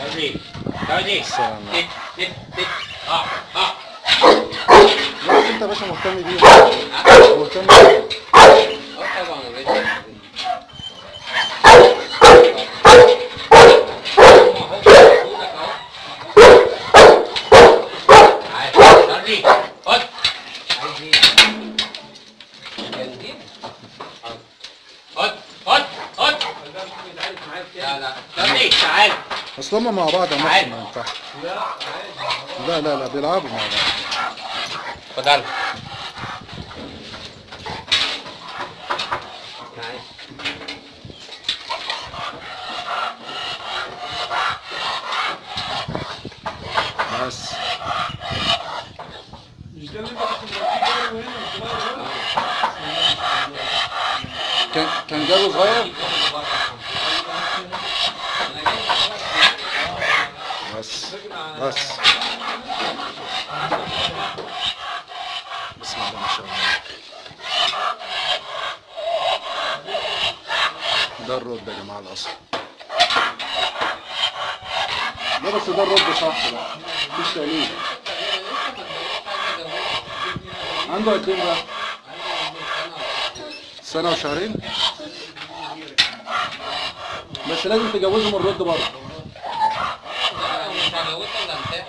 داودي داودي السلام تك تك تك اه اه لا بس انت يا باشا مهتم بيه مهتم بيه اه طبعا يا باشا عادي خد خد خد خد لا لا داودي تعال اصل هما مع بعض يا عادي. مصر ما ينفعش لا لا لا بيلعبوا مع بعض خد على بس كان كان جابه صغير بس بس بسم الله ما شاء الله ده الرد يا جماعه الاصل لا بس ده الرد صح بقى مفيش تقليد عنده قد ايه بقى؟ سنة وشهرين؟ بس لازم تجوزهم الرد برضه مش هجوزها ولا انت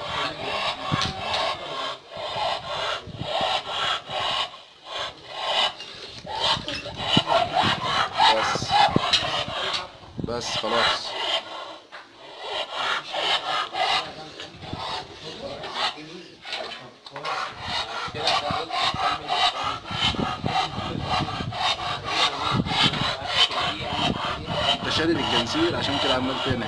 بس بس خلاص انت شادد الجنزير عشان كده عمال تنهي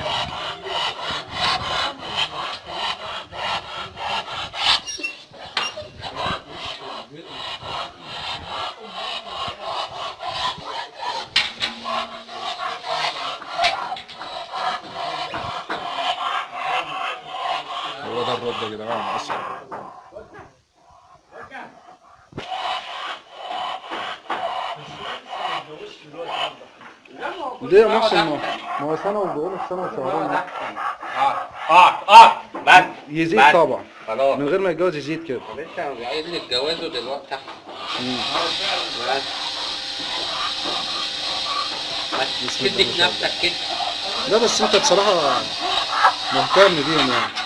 هو ده الرد يا جدعان اصلا ليه يا محسن ما ما هو سنة وبيقول لك سنة وشهرين ده. اه اه اه بس يزيد بس. طبعا خلاص من غير ما يتجوز يزيد كده لسه عايز يتجوزوا دلوقتي مم. بس بس بسم الله شدك ما شاء الله. نفسك كده لا بس انت بصراحة مهتم بيهم يعني